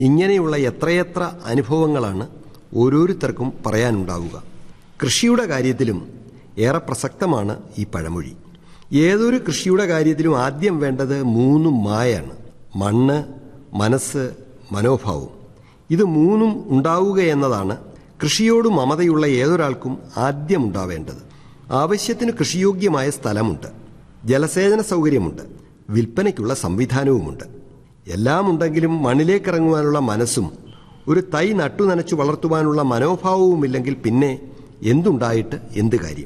ഇങ്ങനെയുള്ള എത്രയെത്ര അനുഭവങ്ങളാണ് ഓരോരുത്തർക്കും പറയാനുണ്ടാവുക കൃഷിയുടെ കാര്യത്തിലും ഏറെ പ്രസക്തമാണ് ഈ പഴമൊഴി ഏതൊരു കൃഷിയുടെ കാര്യത്തിലും ആദ്യം വേണ്ടത് മൂന്ന് മായാണ് മണ്ണ് മനസ്സ് മനോഭാവം ഇത് മൂന്നും ഉണ്ടാവുക എന്നതാണ് കൃഷിയോട് മമതയുള്ള ഏതൊരാൾക്കും ആദ്യം ഉണ്ടാവേണ്ടത് ആവശ്യത്തിന് കൃഷിയോഗ്യമായ സ്ഥലമുണ്ട് ജലസേചന സൗകര്യമുണ്ട് വിൽപ്പനയ്ക്കുള്ള സംവിധാനവുമുണ്ട് എല്ലാം ഉണ്ടെങ്കിലും മണ്ണിലേക്കിറങ്ങുവാനുള്ള മനസ്സും ഒരു തൈ നട്ടു നനച്ചു വളർത്തുവാനുള്ള മനോഭാവവുമില്ലെങ്കിൽ പിന്നെ എന്തുണ്ടായിട്ട് എന്ത് കാര്യം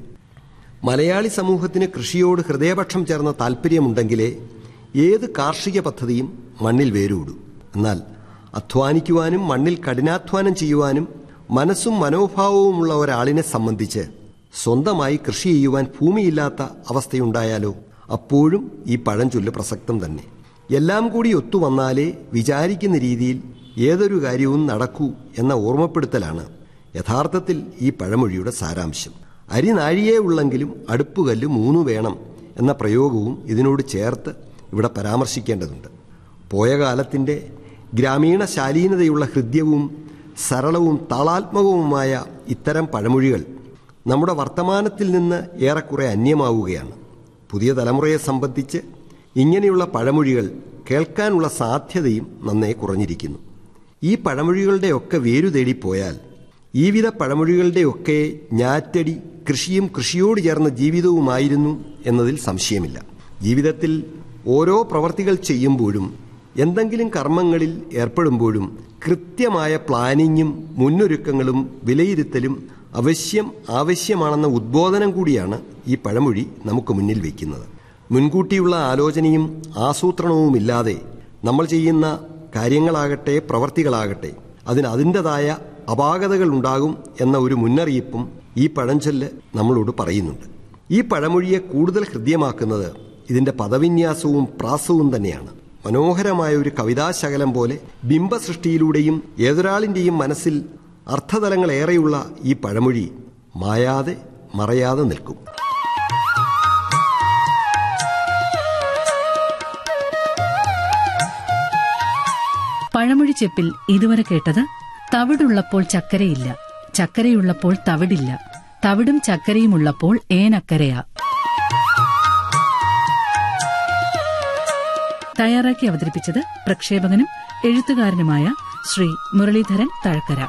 മലയാളി സമൂഹത്തിന് കൃഷിയോട് ഹൃദയപക്ഷം ചേർന്ന താല്പര്യമുണ്ടെങ്കിലേ ഏത് കാർഷിക പദ്ധതിയും മണ്ണിൽ വേരൂടൂ എന്നാൽ അധ്വാനിക്കുവാനും മണ്ണിൽ കഠിനാധ്വാനം ചെയ്യുവാനും മനസ്സും മനോഭാവവുമുള്ള ഒരാളിനെ സംബന്ധിച്ച് സ്വന്തമായി കൃഷി ചെയ്യുവാൻ ഭൂമിയില്ലാത്ത അവസ്ഥയുണ്ടായാലോ അപ്പോഴും ഈ പഴഞ്ചൊല്ല് പ്രസക്തം തന്നെ എല്ലാം കൂടി ഒത്തുവന്നാലേ വിചാരിക്കുന്ന രീതിയിൽ ഏതൊരു കാര്യവും നടക്കൂ എന്ന ഓർമ്മപ്പെടുത്തലാണ് യഥാർത്ഥത്തിൽ ഈ പഴമൊഴിയുടെ സാരാംശം അരി നാഴിയേ ഉള്ളെങ്കിലും അടുപ്പുകല്ല് മൂന്ന് വേണം എന്ന പ്രയോഗവും ഇതിനോട് ചേർത്ത് ഇവിടെ പരാമർശിക്കേണ്ടതുണ്ട് പോയ കാലത്തിൻ്റെ ഗ്രാമീണ ശാലീനതയുള്ള ഹൃദ്യവും സരളവും താളാത്മകവുമായ ഇത്തരം പഴമൊഴികൾ നമ്മുടെ വർത്തമാനത്തിൽ നിന്ന് ഏറെക്കുറെ അന്യമാവുകയാണ് പുതിയ തലമുറയെ സംബന്ധിച്ച് ഇങ്ങനെയുള്ള പഴമൊഴികൾ കേൾക്കാനുള്ള സാധ്യതയും നന്നേ കുറഞ്ഞിരിക്കുന്നു ഈ പഴമൊഴികളുടെയൊക്കെ വേരു തേടിപ്പോയാൽ ഈ വിധ പഴമൊഴികളുടെയൊക്കെ ഞാറ്റടി കൃഷിയും കൃഷിയോട് ചേർന്ന ജീവിതവുമായിരുന്നു എന്നതിൽ സംശയമില്ല ജീവിതത്തിൽ ഓരോ പ്രവർത്തികൾ ചെയ്യുമ്പോഴും എന്തെങ്കിലും കർമ്മങ്ങളിൽ ഏർപ്പെടുമ്പോഴും കൃത്യമായ പ്ലാനിങ്ങും മുന്നൊരുക്കങ്ങളും വിലയിരുത്തലും അവശ്യം ആവശ്യമാണെന്ന ഉദ്ബോധനം കൂടിയാണ് ഈ പഴമൊഴി നമുക്ക് മുന്നിൽ വയ്ക്കുന്നത് മുൻകൂട്ടിയുള്ള ആലോചനയും ആസൂത്രണവുമില്ലാതെ നമ്മൾ ചെയ്യുന്ന കാര്യങ്ങളാകട്ടെ പ്രവർത്തികളാകട്ടെ അതിന് അതിൻ്റെതായ അപാകതകൾ ഉണ്ടാകും എന്ന ഒരു മുന്നറിയിപ്പും ഈ പഴഞ്ചൊല്ല് നമ്മളോട് പറയുന്നുണ്ട് ഈ പഴമൊഴിയെ കൂടുതൽ ഹൃദ്യമാക്കുന്നത് ഇതിന്റെ പദവിന്യാസവും പ്രാസവും തന്നെയാണ് മനോഹരമായ ഒരു കവിതാശകലം പോലെ ബിംബസൃഷ്ടിയിലൂടെയും ഏതൊരാളിൻ്റെയും മനസ്സിൽ അർത്ഥതലങ്ങളേറെയുള്ള ഈ പഴമൊഴി മായാതെ മറയാതെ നിൽക്കും പഴമൊഴി ചെപ്പിൽ ഇതുവരെ കേട്ടത് തവിടുള്ളപ്പോൾ ചക്കരയില്ല ചക്കരയുള്ളപ്പോൾ തവിടില്ല തവിടും ചക്കരയും ഉള്ളപ്പോൾ ഏനക്കരയാ തയ്യാറാക്കി അവതരിപ്പിച്ചത് പ്രക്ഷേപകനും എഴുത്തുകാരനുമായ ശ്രീ മുരളീധരൻ തഴക്കര